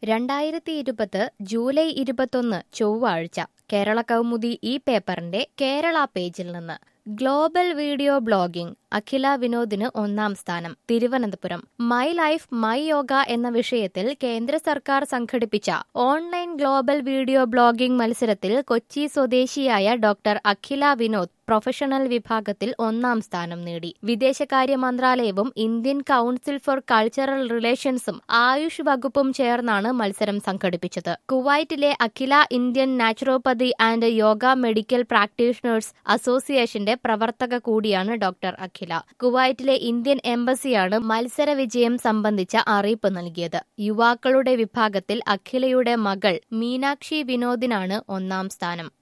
രണ്ടായിരത്തി ഇരുപത് ജൂലൈ ഇരുപത്തൊന്ന് ചൊവ്വാഴ്ച കേരള കൗമുദി ഈ പേപ്പറിന്റെ കേരള പേജിൽ നിന്ന് ഗ്ലോബൽ വീഡിയോ ബ്ലോഗിംഗ് അഖില വിനോദിന് ഒന്നാം സ്ഥാനം Thiruvananthapuram my life my yoga എന്ന വിഷയത്തിൽ കേന്ദ്ര സർക്കാർ സംഘടിപ്പിച്ച ഓൺലൈൻ ഗ്ലോബൽ വീഡിയോ ബ്ലോഗിംഗ് മത്സരത്തിൽ കൊച്ചി സ്വദേശിയായ ഡോക്ടർ അഖില വിനോദ് പ്രൊഫഷണൽ വിഭാഗത്തിൽ ഒന്നാം സ്ഥാനം നേടി വിദേശകാര്യ മന്ത്രാലയവും ഇന്ത്യൻ കൌൺസിൽ ഫോർ കൾച്ചറൽ റിലേഷൻസും ആയുഷ് വകുപ്പും ചേർന്നാണ് മത്സരം സംഘടിപ്പിച്ചത് കുവൈറ്റിലെ അഖില Indian naturopathy and yoga medical practitioners അസോസിയേഷന്റെ പ്രവർത്തക കൂടിയാണ് ഡോക്ടർ അഖില കുവൈറ്റിലെ ഇന്ത്യൻ എംബസിയാണ് മത്സര വിജയം സംബന്ധിച്ച അറിയിപ്പ് നൽകിയത് യുവാക്കളുടെ വിഭാഗത്തിൽ അഖിലയുടെ മകൾ മീനാക്ഷി വിനോദിനാണ് ഒന്നാം സ്ഥാനം